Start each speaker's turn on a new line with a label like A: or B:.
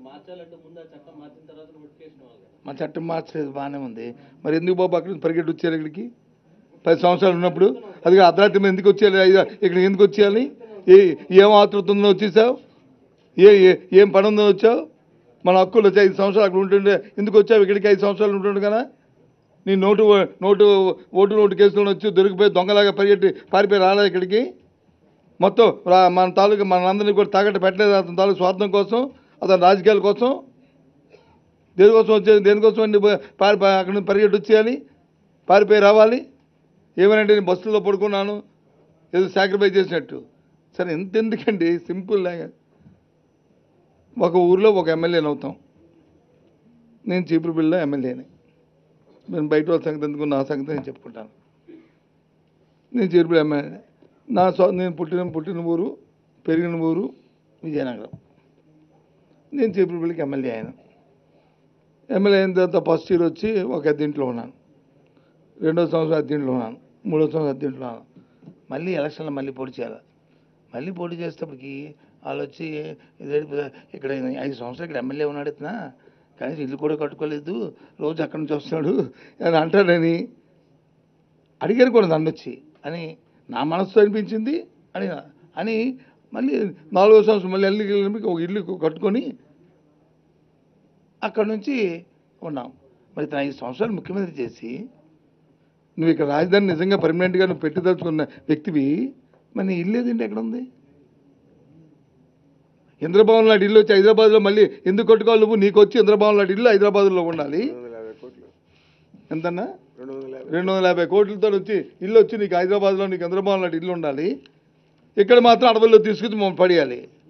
A: మార్చాలంటే ముందు ఆ చట్టం మార్చిన తర్వాత నోటిఫికేషన్ ఇవ్వాలి కదా
B: మా చట్టం మార్చలేదు బాగానే ఉంది మరి ఎందుకు బాబు అక్కడ నుంచి పరిగెట్టి వచ్చారు ఇక్కడికి పది సంవత్సరాలు ఉన్నప్పుడు అది అర్ధరాత్రి మీద ఎందుకు వచ్చేయాలి ఐదు- ఇక్కడికి ఎందుకు వచ్చేయాలి ఏ ఏం ఆతృత ఉందో వచ్చేసావు ఏ ఏ- ఏం పని ఉందో వచ్చావు మన హక్కులు వచ్చి ఐదు సంవత్సరాలు అక్కడ ఉంటుండే ఎందుకు వచ్చావు ఇక్కడికి ఐదు సంవత్సరాలు ఉంటుండే కదా నీ నోటు నోటు ఓటు నోటు కేసులో వచ్చి దొరికిపోయి దొంగలాగా పరిగెట్టి పారిపోయి రాలే ఇక్కడికి మొత్తం రా- మన తాలూకు మనందరినీ కూడా తాకట్టు పెట్టలేదు అతని తాలూకు స్వార్థం కోసం అతని రాజకీయాల కోసం దేనికోసం వచ్చేది దేనికోసం అండి పా- పారి పా- అక్కడ నుంచి పరిగెట్టి వచ్చేయాలి పారిపోయి రావాలి ఏమనంటే నేను బస్సులో పడుకున్నాను ఏదో సాక్రిఫైస్ చేసినట్టు సరే ఎంత ఎందుకండి సింపుల్ లాగా ఒక ఊర్లో ఒక ఎమ్మెల్యేని అవుతాం నేను చీపురుపల్లిలో ఎమ్మెల్యేని నేను బయట వాళ్ళ సంగతి ఎందుకు నా సంగతి నేను చెప్పుకుంటాను నేను చీపురు ఎమ్మెల్యే నా స్వ నేను పుట్టిన పుట్టిన ఊరు పెరిగిన ఊరు విజయనగరం నేను చీపురుపల్లికి ఎమ్మెల్యే అయినా ఎమ్మెల్యే అయిన తర్వాత ఫస్ట్ ఇయర్ వచ్చి ఒక అద్దెంట్లో ఉన్నాను రెండో సంవత్సరం అద్దెంట్లో ఉన్నాను మూడో సంవత్సరం అద్దెంట్లో ఉన్నాను మళ్ళీ ఎలక్షన్లో మళ్ళీ పోటీ చేయాలి మళ్ళీ పోటీ చేసేటప్పటికి వాళ్ళు వచ్చి ఇదేంటి బ్రదర్, ఇక్కడ ఈయన ఐదు సంవత్సరాలు ఇక్కడ ఎమ్మెల్యే ఉన్నాడు ఇతన కానీ ఇల్లు కూడా కట్టుకోలేదు రోజు అక్కడి నుంచి వస్తున్నాడు అని అంటాడని అడిగారు కూడా నన్ను వచ్చి అని నా మనసు అనిపించింది అని అని మళ్ళీ నాలుగో సంవత్సరం మళ్ళీ ఇల్లు వెళ్ళి ఒక ఇల్లు కట్టుకొని అక్కడ నుంచి ఉన్నాం మరి ఇతను ఐదు సంవత్సరాలు ముఖ్యమంత్రి చేసి నువ్వు ఇక్కడ రాజధాని నిజంగా పర్మనెంట్గా నువ్వు పెట్టదలుచుకున్న వ్యక్తివి మరి నీ ఇల్లు ఏదండి ఎక్కడ ఉంది ఇంద్రభవన్ లాంటి ఇల్లు వచ్చి హైదరాబాద్లో మళ్ళీ ఎందుకు కట్టుకోవాలి నువ్వు నీకు వచ్చి ఇంద్రభవన్ లాంటి ఇల్లు హైదరాబాద్లో ఉండాలి ఎంతన్నా రెండు వందల యాభై కోట్లతో వచ్చి ఇల్లు వచ్చి నీకు హైదరాబాద్లో నీకు ఇంద్రభవన్ లాంటి ఇల్లు ఉండాలి ఇక్కడ మాత్రం అడవుల్లో తీసుకొచ్చి మమ్మల్ని పడేయాలి